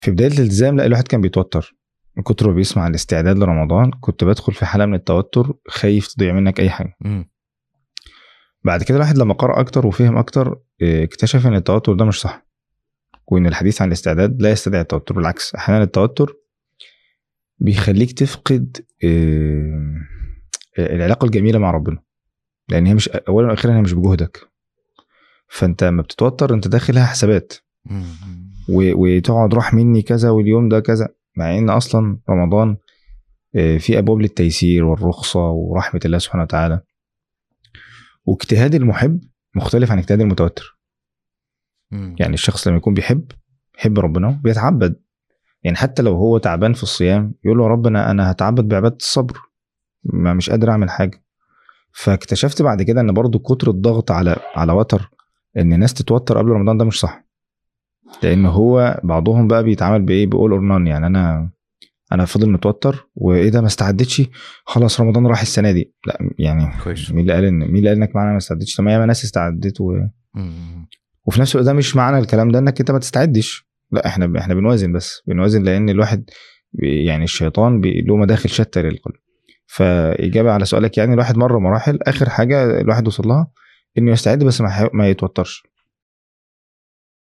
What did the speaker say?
في بدايه الالتزام لا الواحد كان بيتوتر من كتر ما بيسمع الاستعداد لرمضان كنت بدخل في حاله من التوتر خايف تضيع منك اي حاجه مم. بعد كده الواحد لما قرأ أكتر وفهم أكتر اه، اكتشف إن التوتر ده مش صح وإن الحديث عن الاستعداد لا يستدعي التوتر بالعكس أحيانا التوتر بيخليك تفقد اه، العلاقة الجميلة مع ربنا لأن هي مش أولا وأخيرا هي مش بجهدك فأنت لما بتتوتر أنت داخلها حسابات مم. و- وتقعد راح مني كذا واليوم ده كذا مع ان اصلا رمضان آه، في ابواب للتيسير والرخصه ورحمه الله سبحانه وتعالى واجتهاد المحب مختلف عن اجتهاد المتوتر مم. يعني الشخص لما يكون بيحب يحب ربنا بيتعبد يعني حتى لو هو تعبان في الصيام يقول له يا رب انا انا هتعبد بعباده الصبر ما مش قادر اعمل حاجه فاكتشفت بعد كده ان برضو كتر الضغط على على وتر ان الناس تتوتر قبل رمضان ده مش صح لان هو بعضهم بقى بيتعامل بايه بيقول اور نان يعني انا انا فضل متوتر وايه ده ما استعدتش خلاص رمضان راح السنه دي لا يعني كويس مين اللي قال ان مين اللي قال انك معانا ما استعدتش طب ما ياما ناس استعدت و... مم. وفي نفس الوقت ده مش معنى الكلام ده انك انت ما تستعدش لا احنا احنا بنوازن بس بنوازن لان الواحد بي- يعني الشيطان بي- له مداخل شتى للقلب فاجابه على سؤالك يعني الواحد مر مراحل اخر حاجه الواحد وصل لها انه يستعد بس ما, يح- ما يتوترش